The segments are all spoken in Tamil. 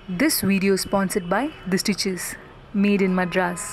This video is sponsored by The Stitches, made in Madras.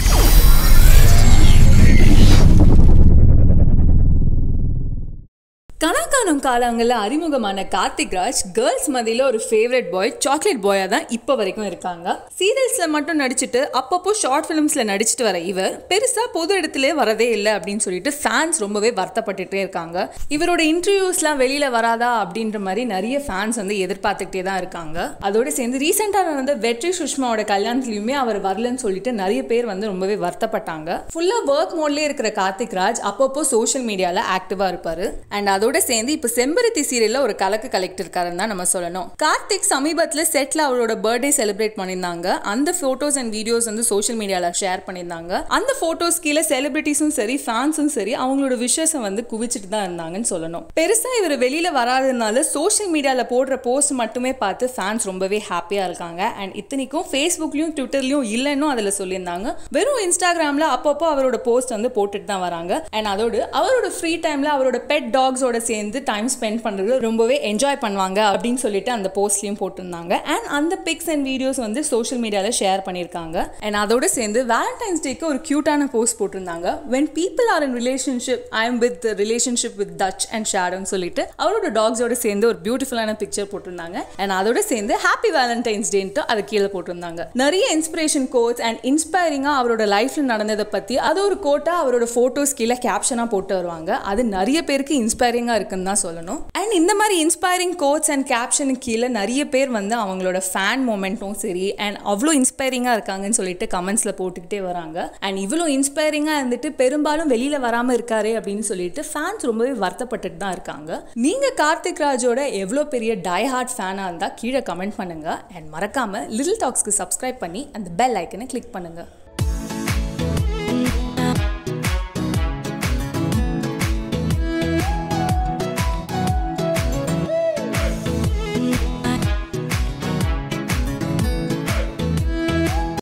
கணக்கானும் காலங்களில் அறிமுகமான கார்த்திக் ராஜ் கேர்ள்ஸ் மத்தியில் ஒரு ஃபேவரட் பாய் சாக்லேட் பாயாக தான் இப்போ வரைக்கும் இருக்காங்க சீரியல்ஸில் மட்டும் நடிச்சுட்டு அப்பப்போ ஷார்ட் ஃபிலிம்ஸில் நடிச்சிட்டு வர இவர் பெருசாக பொது இடத்துல வரதே இல்லை அப்படின்னு சொல்லிட்டு ஃபேன்ஸ் ரொம்பவே வருத்தப்பட்டுட்டே இருக்காங்க இவரோட இன்டர்வியூஸ்லாம் வெளியில் வராதா அப்படின்ற மாதிரி நிறைய ஃபேன்ஸ் வந்து எதிர்பார்த்துக்கிட்டே தான் இருக்காங்க அதோட சேர்ந்து ரீசெண்டாக நடந்த வெற்றி சுஷ்மாவோட கல்யாணத்துலையுமே அவர் வரலன்னு சொல்லிட்டு நிறைய பேர் வந்து ரொம்பவே வருத்தப்பட்டாங்க ஃபுல்லாக ஒர்க் மோட்லேயே இருக்கிற கார்த்திக் ராஜ் அப்பப்போ சோஷியல் மீடியாவில் ஆக்டிவாக இருப்பார் அண்ட் அதோட சேர்ந்து இப்போ செம்பருத்தி சீரியல்ல ஒரு கலக்கு கலெக்ட் இருக்காருன்னு தான் நம்ம சொல்லணும் கார்த்திக் சமீபத்தில் செட்ல அவரோட பர்த்டே செலிப்ரேட் பண்ணியிருந்தாங்க அந்த ஃபோட்டோஸ் அண்ட் வீடியோஸ் வந்து சோஷியல் மீடியாவில் ஷேர் பண்ணியிருந்தாங்க அந்த ஃபோட்டோஸ் கீழே செலிபிரிட்டிஸும் சரி ஃபேன்ஸும் சரி அவங்களோட விஷஸை வந்து குவிச்சிட்டு தான் இருந்தாங்கன்னு சொல்லணும் பெருசாக இவர் வெளியில் வராததுனால சோஷியல் மீடியாவில் போடுற போஸ்ட் மட்டுமே பார்த்து ஃபேன்ஸ் ரொம்பவே ஹாப்பியாக இருக்காங்க அண்ட் இத்தனைக்கும் ஃபேஸ்புக்லையும் ட்விட்டர்லையும் இல்லைன்னு அதில் சொல்லியிருந்தாங்க வெறும் இன்ஸ்டாகிராமில் அப்பப்போ அவரோட போஸ்ட் வந்து போட்டுட்டு தான் வராங்க அண்ட் அதோடு அவரோட ஃப்ரீ டைமில் அவரோட பெட் டாக்ஸோட சேர்ந்து டைம் ஸ்பெண்ட் பண்ணுறது ரொம்பவே என்ஜாய் பண்ணுவாங்க அப்படின்னு சொல்லிட்டு அந்த போஸ்ட்லையும் போட்டிருந்தாங்க அண்ட் அந்த பிக்ஸ் அண்ட் வீடியோஸ் வந்து சோஷியல் மீடியாவில் ஷேர் பண்ணியிருக்காங்க அண்ட் அதோட சேர்ந்து வேலண்டைன்ஸ் டேக்கு ஒரு க்யூட்டான போஸ்ட் போட்டிருந்தாங்க when people are in relationship I am with relationship with touch and ஷேடோன்னு சொல்லிட்டு அவரோட டாக்ஸோட சேர்ந்து ஒரு பியூட்டிஃபுல்லான பிக்சர் போட்டிருந்தாங்க அண்ட் அதோட சேர்ந்து ஹாப்பி வேலண்டைன்ஸ் டேன்ட்டு அதை கீழே போட்டிருந்தாங்க நிறைய இன்ஸ்பிரேஷன் கோட்ஸ் அண்ட் இன்ஸ்பைரிங்காக அவரோட லைஃப்ல நடந்ததை பற்றி அது ஒரு கோட்டா அவரோட ஃபோட்டோஸ் கீழே கேப்ஷனாக போட்டு வருவாங்க அது நிறைய பேருக்கு இன்ஸ்பைரிங்காக இருக்குன்னு தான் சொல்லணும் அண்ட் இந்த மாதிரி இன்ஸ்பைரிங் கோட்ஸ் அண்ட் கேப்ஷனுக்கு கீழே நிறைய பேர் வந்து அவங்களோட ஃபேன் மூமெண்ட்டும் சரி அண்ட் அவ்வளோ இன்ஸ்பைரிங்காக இருக்காங்கன்னு சொல்லிட்டு கமெண்ட்ஸில் போட்டுக்கிட்டே வராங்க அண்ட் இவ்வளோ இன்ஸ்பைரிங்காக இருந்துட்டு பெரும்பாலும் வெளியில் வராமல் இருக்காரு அப்படின்னு சொல்லிட்டு ஃபேன்ஸ் ரொம்பவே வருத்தப்பட்டுட்டு தான் இருக்காங்க நீங்கள் கார்த்திக் ராஜோட எவ்வளோ பெரிய டை ஹார்ட் ஃபேனாக இருந்தால் கீழே கமெண்ட் பண்ணுங்கள் அண்ட் மறக்காமல் லிட்டில் டாக்ஸ்க்கு சப்ஸ்கிரைப் பண்ணி அந்த பெல் ஐக்கனை கிளிக் பண்ணுங்கள்